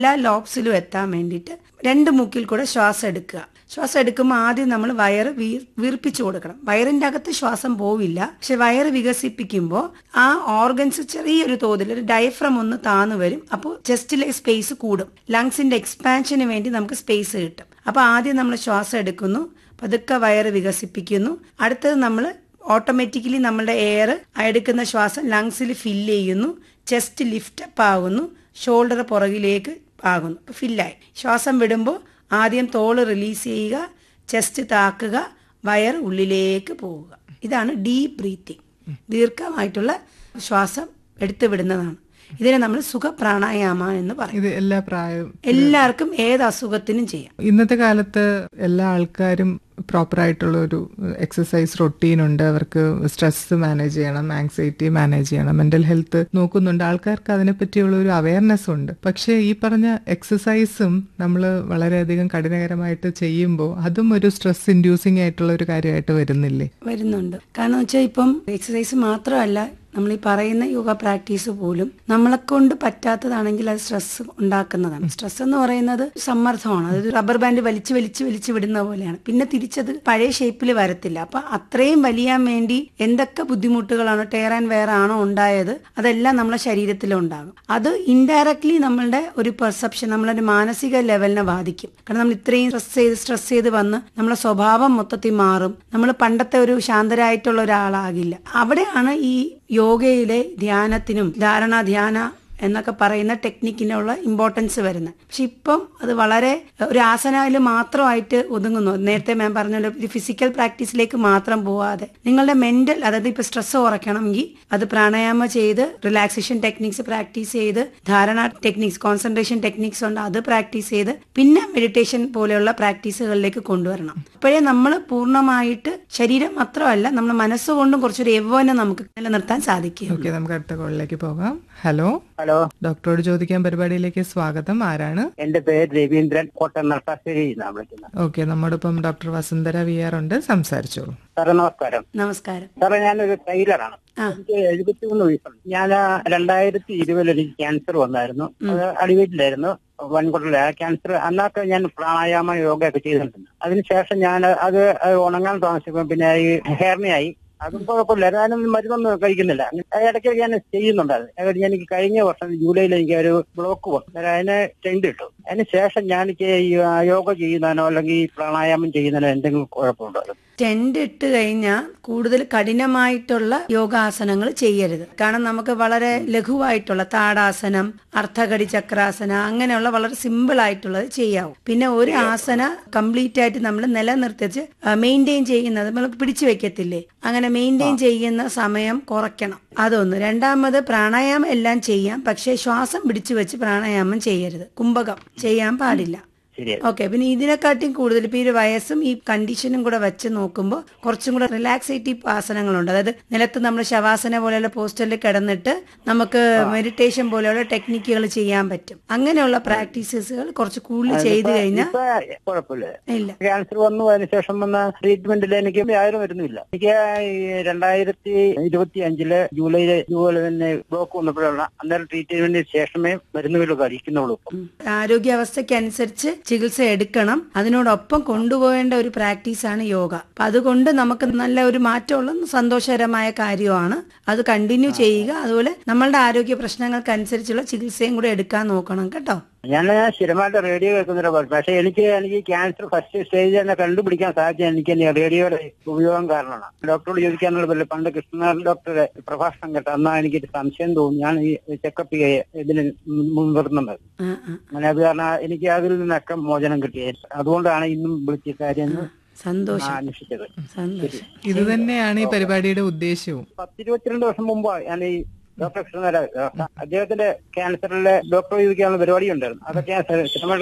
എല്ലാ ലോബ്സിലും എത്താൻ വേണ്ടിയിട്ട് രണ്ട് മൂക്കിൽ കൂടെ ശ്വാസം എടുക്കുക ശ്വാസം എടുക്കുമ്പോൾ ആദ്യം നമ്മൾ വയറ് വീർ വീർപ്പിച്ചു കൊടുക്കണം വയറിന്റെ അകത്ത് ശ്വാസം പോവില്ല പക്ഷെ വയറ് വികസിപ്പിക്കുമ്പോൾ ആ ഓർഗൻസ് ചെറിയൊരു തോതിൽ ഒരു ഡയഫ്രം ഒന്ന് താന്നു വരും അപ്പോൾ ചെസ്റ്റിലെ സ്പേസ് കൂടും ലങ്സിന്റെ എക്സ്പാൻഷന് വേണ്ടി നമുക്ക് സ്പേസ് കിട്ടും അപ്പോൾ ആദ്യം നമ്മൾ ശ്വാസം എടുക്കുന്നു പതുക്കെ വയറ് വികസിപ്പിക്കുന്നു അടുത്തത് നമ്മൾ ഓട്ടോമാറ്റിക്കലി നമ്മുടെ എയർ എടുക്കുന്ന ശ്വാസം ലങ്സിൽ ഫില്ല് ചെയ്യുന്നു ചെസ്റ്റ് ലിഫ്റ്റ് അപ്പ് ആകുന്നു ഷോൾഡർ പുറകിലേക്ക് ആകുന്നു അപ്പോൾ ഫില്ലായി ശ്വാസം വിടുമ്പോൾ ആദ്യം തോള് റിലീസ് ചെയ്യുക ചെസ്റ്റ് താക്കുക വയർ ഉള്ളിലേക്ക് പോവുക ഇതാണ് ഡീപ് ബ്രീത്തിങ് ദീർഘമായിട്ടുള്ള ശ്വാസം എടുത്തു വിടുന്നതാണ് ഇതിനെ നമ്മൾ സുഖപ്രാണായാമ എന്ന് പറയും ഇത് എല്ലാ പ്രായം എല്ലാവർക്കും ഏത് അസുഖത്തിനും ചെയ്യാം ഇന്നത്തെ കാലത്ത് എല്ലാ ആൾക്കാരും പ്രോപ്പർ ആയിട്ടുള്ള ഒരു എക്സസൈസ് റൊട്ടീൻ ഉണ്ട് അവർക്ക് സ്ട്രെസ് മാനേജ് ചെയ്യണം ആങ്സൈറ്റി മാനേജ് ചെയ്യണം മെന്റൽ ഹെൽത്ത് നോക്കുന്നുണ്ട് ആൾക്കാർക്ക് അതിനെപ്പറ്റിയുള്ള ഒരു അവയർനെസ് ഉണ്ട് പക്ഷേ ഈ പറഞ്ഞ എക്സസൈസും നമ്മൾ വളരെയധികം കഠിനകരമായിട്ട് ചെയ്യുമ്പോൾ അതും ഒരു സ്ട്രെസ് ഇൻഡ്യൂസിങ് ആയിട്ടുള്ള ഒരു കാര്യമായിട്ട് വരുന്നില്ലേ വരുന്നുണ്ട് കാരണം വെച്ചാൽ ഇപ്പം എക്സസൈസ് മാത്രമല്ല നമ്മൾ ഈ പറയുന്ന യോഗ പ്രാക്ടീസ് പോലും നമ്മളെ കൊണ്ട് പറ്റാത്തതാണെങ്കിൽ അത് സ്ട്രെസ് ഉണ്ടാക്കുന്നതാണ് സ്ട്രെസ് എന്ന് പറയുന്നത് സമ്മർദ്ദമാണ് അതായത് റബ്ബർ ബാൻഡ് വലിച്ചു വലിച്ചു വലിച്ചു വിടുന്ന പോലെയാണ് പിന്നെ തിരിച്ചത് പഴയ ഷേപ്പിൽ വരത്തില്ല അപ്പൊ അത്രയും വലിയാൻ വേണ്ടി എന്തൊക്കെ ബുദ്ധിമുട്ടുകളാണോ ടയർ ആൻഡ് വെയർ ആണോ ഉണ്ടായത് അതെല്ലാം നമ്മളെ ശരീരത്തിൽ ഉണ്ടാകും അത് ഇൻഡയറക്ട്ലി നമ്മളുടെ ഒരു പെർസെപ്ഷൻ നമ്മളുടെ മാനസിക ലെവലിനെ ബാധിക്കും കാരണം നമ്മൾ ഇത്രയും സ്ട്രെസ് ചെയ്ത് സ്ട്രെസ് ചെയ്ത് വന്ന് നമ്മളെ സ്വഭാവം മൊത്തത്തിൽ മാറും നമ്മൾ പണ്ടത്തെ ഒരു ശാന്തരായിട്ടുള്ള ഒരാളാകില്ല അവിടെയാണ് ഈ യോഗയിലെ ധ്യാനത്തിനും ധാരണ ധ്യാന എന്നൊക്കെ പറയുന്ന ടെക്നിക്കിനുള്ള ഇമ്പോർട്ടൻസ് വരുന്നത് പക്ഷെ ഇപ്പം അത് വളരെ ഒരു ആസനയിൽ മാത്രമായിട്ട് ഒതുങ്ങുന്നു നേരത്തെ മാം പറഞ്ഞല്ലോ ഇത് ഫിസിക്കൽ പ്രാക്ടീസിലേക്ക് മാത്രം പോവാതെ നിങ്ങളുടെ മെന്റൽ അതായത് ഇപ്പൊ സ്ട്രെസ് കുറയ്ക്കണമെങ്കിൽ അത് പ്രാണായാമം ചെയ്ത് റിലാക്സേഷൻ ടെക്നിക്സ് പ്രാക്ടീസ് ചെയ്ത് ധാരണ ടെക്നിക്സ് കോൺസെൻട്രേഷൻ ടെക്നിക്സ് ഉണ്ട് അത് പ്രാക്ടീസ് ചെയ്ത് പിന്നെ മെഡിറ്റേഷൻ പോലെയുള്ള പ്രാക്ടീസുകളിലേക്ക് കൊണ്ടുവരണം അപ്പോഴേ നമ്മൾ പൂർണ്ണമായിട്ട് ശരീരം മാത്രമല്ല നമ്മൾ മനസ്സുകൊണ്ടും കുറച്ചൊരു യൗവനം നമുക്ക് നിലനിർത്താൻ സാധിക്കും ഓക്കെ നമുക്ക് അടുത്ത കോളിലേക്ക് പോകാം ഹലോ ഹലോ ഡോക്ടറോട് ചോദിക്കാൻ പരിപാടിയിലേക്ക് സ്വാഗതം ആരാണ് എന്റെ പേര് രവീന്ദ്രൻ കോട്ടയം നർത്താശ്ശേരി എന്നാണ് വിളിക്കുന്നത് ഓക്കെ നമ്മോടൊപ്പം ഡോക്ടർ വസുന്ധര വി ആർ ഉണ്ട് സംസാരിച്ചോളൂ സാറേ നമസ്കാരം നമസ്കാരം സാറേ ഞാനൊരു ടൈലറാണ് ആ. എനിക്ക് എഴുപത്തിമൂന്ന് വയസ്സുണ്ട് ഞാൻ രണ്ടായിരത്തി ഇരുപതിൽ എനിക്ക് ക്യാൻസർ വന്നായിരുന്നു അത് അടിവീട്ടിലായിരുന്നു വൻകുടല ക്യാൻസർ അന്നൊക്കെ ഞാൻ പ്രാണായാമ യോഗ ഒക്കെ ചെയ്തിട്ടുണ്ട് അതിനുശേഷം ഞാൻ അത് അത് ഉണങ്ങാൻ താമസിക്കും പിന്നെ ഈ ഹെയർണിയായി അതും കുഴപ്പമില്ല ഞാനൊന്നും മരുന്നൊന്നും കഴിക്കുന്നില്ല ഇടയ്ക്ക് ഞാൻ ചെയ്യുന്നുണ്ടായിരുന്നു അത് കഴിഞ്ഞ് എനിക്ക് കഴിഞ്ഞ വർഷം ജൂലൈയിൽ എനിക്ക് ഒരു ബ്ലോക്ക് വന്നു അന്നേരം അതിന് ടെൻഡ് കിട്ടും അതിന് ശേഷം ഞാൻ എനിക്ക് ഈ യോഗ ചെയ്യുന്നതിനോ അല്ലെങ്കിൽ ഈ പ്രാണായാമം ചെയ്യുന്നതിനോ എന്തെങ്കിലും കുഴപ്പമുണ്ടോ ടെന്റ് ഇട്ട് കഴിഞ്ഞാൽ കൂടുതൽ കഠിനമായിട്ടുള്ള യോഗാസനങ്ങൾ ചെയ്യരുത് കാരണം നമുക്ക് വളരെ ലഘുവായിട്ടുള്ള താടാസനം അർത്ഥകടി ചക്രാസന അങ്ങനെയുള്ള വളരെ സിമ്പിൾ ആയിട്ടുള്ളത് ചെയ്യാവും പിന്നെ ഒരു ആസന കംപ്ലീറ്റ് ആയിട്ട് നമ്മൾ നിലനിർത്തിച്ച് മെയിൻറ്റെയിൻ ചെയ്യുന്നത് നമ്മൾ പിടിച്ചു വെക്കത്തില്ലേ അങ്ങനെ മെയിൻറ്റെയിൻ ചെയ്യുന്ന സമയം കുറയ്ക്കണം അതൊന്ന് രണ്ടാമത് പ്രാണായാമം എല്ലാം ചെയ്യാം പക്ഷേ ശ്വാസം പിടിച്ചു വെച്ച് പ്രാണായാമം ചെയ്യരുത് കുംഭകം ചെയ്യാൻ പാടില്ല ശരി ഓക്കെ പിന്നെ ഇതിനെക്കാട്ടിയും കൂടുതൽ ഇപ്പൊ ഈ ഒരു വയസ്സും ഈ കണ്ടീഷനും കൂടെ വെച്ച് നോക്കുമ്പോൾ കുറച്ചും കൂടെ റിലാക്സേറ്റീവ് ആസനങ്ങളുണ്ട് അതായത് നിലത്ത് നമ്മൾ ശവാസന പോലെയുള്ള പോസ്റ്ററിൽ കിടന്നിട്ട് നമുക്ക് മെഡിറ്റേഷൻ പോലെയുള്ള ടെക്നിക്കുകൾ ചെയ്യാൻ പറ്റും അങ്ങനെയുള്ള പ്രാക്ടീസസുകൾ കുറച്ച് കൂടുതൽ ചെയ്തു കഴിഞ്ഞാൽ ഇപ്പൊ കുഴപ്പമില്ല ഇല്ല ക്യാൻസർ വന്നു അതിനുശേഷം വന്ന ട്രീറ്റ്മെന്റിൽ എനിക്ക് യാതൊരു മരുന്നുമില്ല എനിക്ക് ഈ രണ്ടായിരത്തി ഇരുപത്തി അഞ്ചില് ജൂലൈയില് ഇതുപോലെ തന്നെ ബ്ലോക്ക് വന്നപ്പോഴാണ് അന്നേരം ട്രീറ്റ്മെന്റിന് ശേഷമേ മരുന്നുകൾ കഴിക്കുന്നുള്ളൂ ഇപ്പം ഉം. ആരോഗ്യാവസ്ഥയ്ക്ക് അനുസരിച്ച് ചികിത്സ എടുക്കണം അതിനോടൊപ്പം കൊണ്ടുപോകേണ്ട ഒരു പ്രാക്ടീസാണ് യോഗ അപ്പൊ അതുകൊണ്ട് നമുക്ക് നല്ല ഒരു മാറ്റമുള്ള സന്തോഷകരമായ കാര്യമാണ് അത് കണ്ടിന്യൂ ചെയ്യുക അതുപോലെ നമ്മളുടെ ആരോഗ്യ പ്രശ്നങ്ങൾക്കനുസരിച്ചുള്ള ചികിത്സയും കൂടെ എടുക്കാൻ നോക്കണം കേട്ടോ ഞാൻ സ്ഥിരമായിട്ട് റേഡിയോ കേൾക്കുന്നൊരു പക്ഷെ പക്ഷെ എനിക്ക് എനിക്ക് ക്യാൻസർ ഫസ്റ്റ് സ്റ്റേജ് തന്നെ കണ്ടുപിടിക്കാൻ സാധിച്ചത് എനിക്ക് ഈ റേഡിയോയുടെ ഉപയോഗം കാരണമാണ് ഡോക്ടറോട് ചോദിക്കാനുള്ള പോലെ പണ്ട് കൃഷ്ണനാഥ് ഡോക്ടറുടെ പ്രഭാഷണം കേട്ട അന്നാ എനിക്കൊരു സംശയം തോന്നി ഞാൻ ഈ ചെക്കപ്പ് ഇതിന് മുൻനിർത്തുന്നത് ആ, ആ. അങ്ങനെ അത് കാരണം എനിക്ക് അതിൽ നിന്നൊക്കെ മോചനം കിട്ടിയത് അതുകൊണ്ടാണ് ഇന്നും വിളിച്ച കാര്യം എന്ന് സന്തോഷം അന്വേഷിച്ചത് സന്തോഷം ഇത് തന്നെയാണ് ഈ പരിപാടിയുടെ ഉദ്ദേശവും പത്തിരുപത്തിരണ്ട് വർഷം മുമ്പ് ഞാൻ ഈ ഡോക്ടർ കൃഷ്ണനാരായ അദ്ദേഹത്തിന്റെ ക്യാൻസറിലെ ഡോക്ടർ ചോദിക്കാനുള്ള പരിപാടി ഉണ്ടായിരുന്നു അതൊക്കെ ഞാൻ സ്ഥിരമായിട്ട്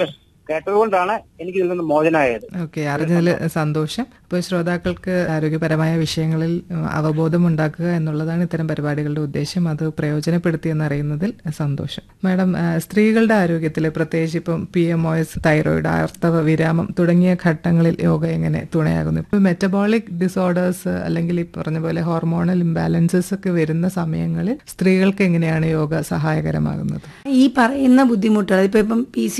കേട്ടതുകൊണ്ടാണ് എനിക്ക് ഇതിൽ നിന്ന് മോചനമായത് ഓക്കെ അറിഞ്ഞതിൽ സന്തോഷം അപ്പോൾ ശ്രോതാക്കൾക്ക് ആരോഗ്യപരമായ വിഷയങ്ങളിൽ ഉം, അവബോധം ഉണ്ടാക്കുക എന്നുള്ളതാണ് ഇത്തരം പരിപാടികളുടെ ഉദ്ദേശം അത് പ്രയോജനപ്പെടുത്തി എന്നറിയുന്നതിൽ സന്തോഷം മാഡം ആ, സ്ത്രീകളുടെ ആരോഗ്യത്തിൽ പ്രത്യേകിച്ച് ഇപ്പം P M O S thyroid ആർത്തവ വിരാമം തുടങ്ങിയ ഘട്ടങ്ങളിൽ യോഗ എങ്ങനെ തുണയാകുന്നു ഇപ്പം മെറ്റബോളിക് ഡിസോർഡേഴ്സ് അല്ലെങ്കിൽ ഈ പറഞ്ഞ പോലെ ഹോർമോണൽ ഇംബാലൻസസ് ഒക്കെ വരുന്ന സമയങ്ങളിൽ സ്ത്രീകൾക്ക് എങ്ങനെയാണ് യോഗ സഹായകരമാകുന്നത് ഈ പറയുന്ന ബുദ്ധിമുട്ടുകൾ ഇപ്പൊ ഇപ്പം പി